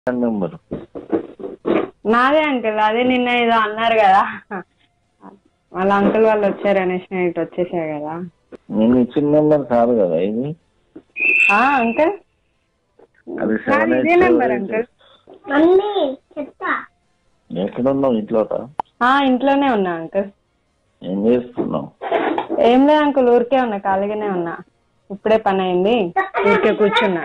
Number నాదే uncle అదే నిన్న ఏదో అన్నారు కదా వాళ్ళ అంకుల్ వాళ్ళు వచ్చారు అనేసి నేను ఇటు వచ్చేసా కదా నేను ఇచ్చిన నెంబర్ కాదు కదా ఇది ఆ అంకుల్ అది నాది సెవెన్ ఇదే నెంబర్ అంకుల్ మమ్మీ చెప్తా ఎక్కడున్నావు ఇంట్లో ఆ ఇంట్లోనే ఉన్నా అంకుల్ ఏం చేస్తున్నావు ఏం లేదు అంకుల్ ఊరికే ఉన్నా ఖాళీగానే ఉన్నా ఇప్పుడే పని అయింది ఊరికే కూర్చున్నా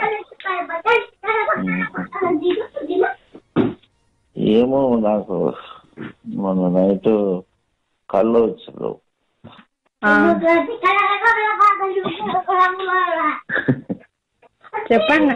ఏమో నాకు మొన్న నైట్ కళ్ళు వచ్చారు ఆ, చెప్పండి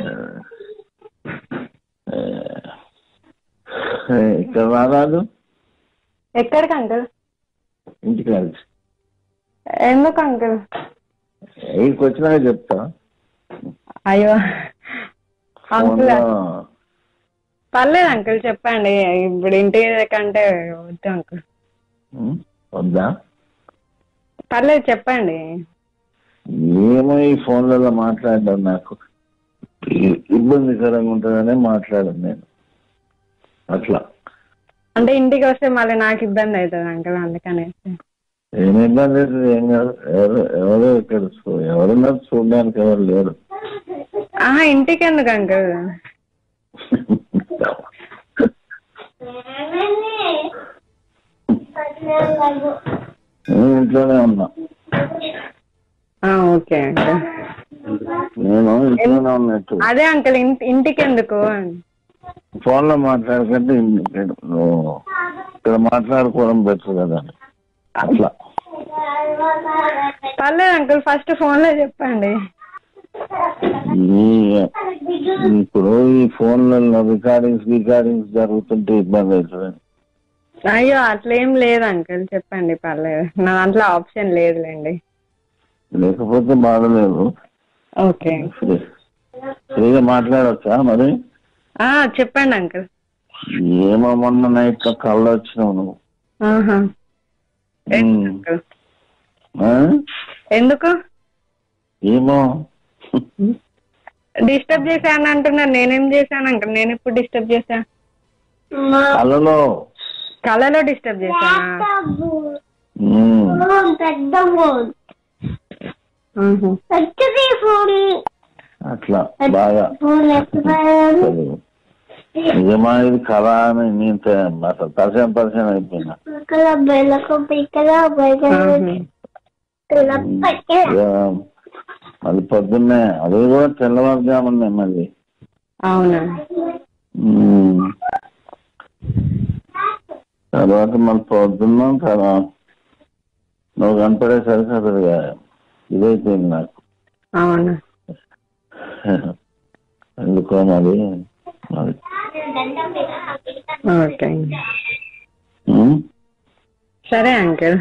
ఇక్కడ రారాదు ఎక్కడికి అంకుల్ ఇంటికి కలిసి ఎందుకు అంకుల్ ఇంటికి వచ్చినాక చెప్తా అయ్యో అంకుల్ ఫోన్లో పర్లేదు అంకుల్ చెప్పండి ఇప్పుడు ఇంటి కంటే వద్దు అంకుల్ ఉం? వద్దా పర్లేదు చెప్పండి ఏమో ఈ ఫోన్లలో మాట్లాడడం నాకు ఇ- ఇబ్బందికరంగా ఉంటుందనే మాట్లాడను నేను అట్లా అంటే ఇంటికి వస్తే మళ్ళీ నాకు ఇబ్బంది అవుతుంది అంకుల్ అందుకనేసి ఏం ఇబ్బంది అవుతుంది ఏం కాదు ఎవరు ఎవరు ఇక్కడ చూ- ఎవరున్నారు చూడడానికి ఎవరు లేరు ఆహా ఇంటికి ఎందుకు అంకుల్ నేను ఇంట్లోనే ఉన్నా ఆ, ఓకే అంకుల్ నేను ఇంట్లోనే ఉన్నట్టు అదే అంకుల్ ఇంటి ఇంటికి ఎందుకు ఫోన్ లో మాట్లాడకంటే ఇంటికి నువ్వు ఇక్కడ మాట్లాడుకోవడం బెటర్ కదా అట్లా పర్లేదు అంకుల్ ఫస్ట్ ఫోన్ లో చెప్పండి ఈ ఇప్పుడు ఈ ఫోన్లలో రికార్డింగ్స్ రికార్డింగ్స్ జరుగుతుంటే ఇబ్బంది అవుతుంది అయ్యో అట్లేం లేదు అంకుల్ చెప్పండి పర్లేదు నా దాంట్లో ఆప్షన్ లేదులేండి లేకపోతే బాధలేదు ఓకే ఫ్రీ ఫ్రీగా మాట్లాడచ్చా మరి ఆ చెప్పండి అంకుల్ ఏమో మొన్న నైట్ లో కళ్ళు వచ్చినావు నువ్వు ఆహా ఉమ్. అంకుల్ ఆ? ఎందుకు ఏమో డిస్టర్బ్ చేశాను అంటున్నారు నేనేం చేశాను అంకుల్ నేను ఎప్పుడు డిస్టర్బ్ చేశా కళ్ళలో కళలో డిస్టర్బ్ చేశానా ఉమ్. పెద్ద ఫోన్ ఆహా. పెద్దది ఫోన్ అట్లా బాగా ఫోన్ ఎక్కడ అసలు నిజమా ఇది కళ అని నేను తె- అసలు పరిచయం పరిచయం అయిపోయినా ఇక్కడ బెల్లకు ఇక్కడ ఆహా. ఇక మళ్ళీ పొద్దున్నే అది కూడా తెల్లవారుజామునే మళ్ళీ అవునా ఉమ్. తర్వాత మళ్ళీ పొద్దున్న తర్వాత నువ్వు కనపడేసరికి అసలు ఇక ఇదైపోయింది నాకు అవునా ఎందుకో మరి మరి ఓకే ఉమ్? సరే అంకుల్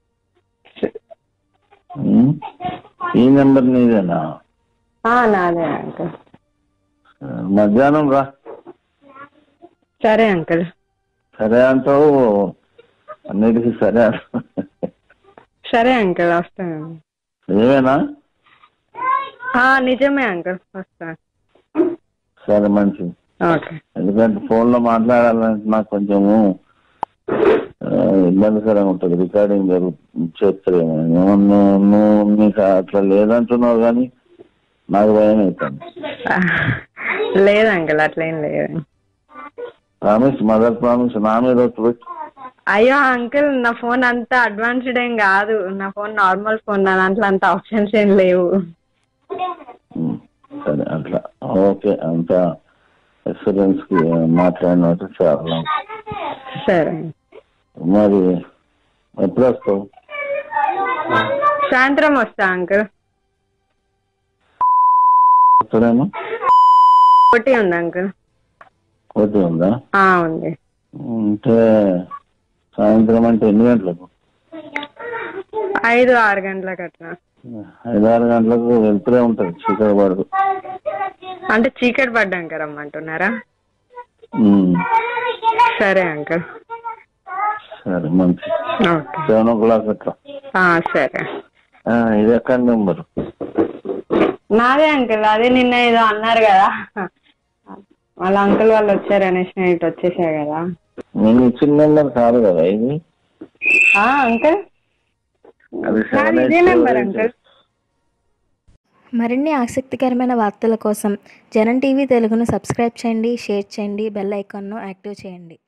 ఉమ్? ఈ నెంబర్ నీదేనా ఆ, నాదే అంకుల్ మధ్యాహ్నం రా సరే అంకుల్ సరే అంటావు అన్నిటికీ సరే అంటావు. సరే అంకుల్ వస్తాను నిజమేనా ఆ, నిజమే అంకుల్ వస్తాను సరే మంచిది ఓకే ఎందుకంటే ఫోన్ లో మాట్లాడాలంటే నాకు కొంచెము ఆ, ఇబ్బందికరంగా ఉంటుంది రికార్డింగ్ జరుగు చేస్తారేమో నువ్వు నువ్వు- నువ్వు నీకు అట్లా లేదంటున్నావు కానీ నాకు భయం అవుతుంది ఆ, లేదు అంకుల్ అట్లేం లేదు ప్రామిస్ మదర్ ప్రామిస్ నా మీద ఒట్టు పెట్టు. అయ్యో అంకుల్ నా ఫోన్ అంత అడ్వాన్స్డ్ ఏం కాదు నా ఫోన్ నార్మల్ ఫోన్ నా దాంట్లో అంత ఆప్షన్స్ ఏం లేవు ఉమ్, సరే అట్లా ఓకే అంత ఎక్స్పీరియన్స్ కి మాట్లాడినట్టు చాలా సరే మరి ఎప్పుడు వస్తావు సాయంత్రం వస్తా అంకుల్ వస్తాడేమో ఒకటి ఉంది అంకుల్ ఒకటి ఉందా ఆ, ఉంది అంటే సాయంత్రం అంటే ఎన్ని గంటలకు ఐదు ఆరు గంటలకు అట్లా ఐదు ఆరు గంటలకు వెళ్తూనే ఉంటుంది చీకటి పడదు అంటే చీకటి పడ్డాక రమ్మంటున్నారా ఉమ్, సరే అంకుల్ సరే మంచి ఓకే సెవెన్ ఓ క్లాక్ అట్లా ఆ, సరే ఆ, ఇది ఎక్కడ నెంబర్ నాదే అంకుల్ అదే నిన్న ఏదో అన్నారు కదా వాళ్ళ అంకుల్ వాళ్ళు వచ్చారు అనేసి నేను ఇటు వచ్చేసా కదా నేను ఇచ్చిన నెంబర్ కాదు కదా ఇది ఆ అంకుల్ అది నాది సెవెన్ ఇదే ఎయిట్ నెంబర్ ఫోర్ అంకుల్ మరిన్ని ఆసక్తికరమైన వార్తల కోసం జనం టీవీ తెలుగును సబ్స్క్రైబ్ చేయండి షేర్ చేయండి బెల్ ఐకాన్ను యాక్టివ్ చేయండి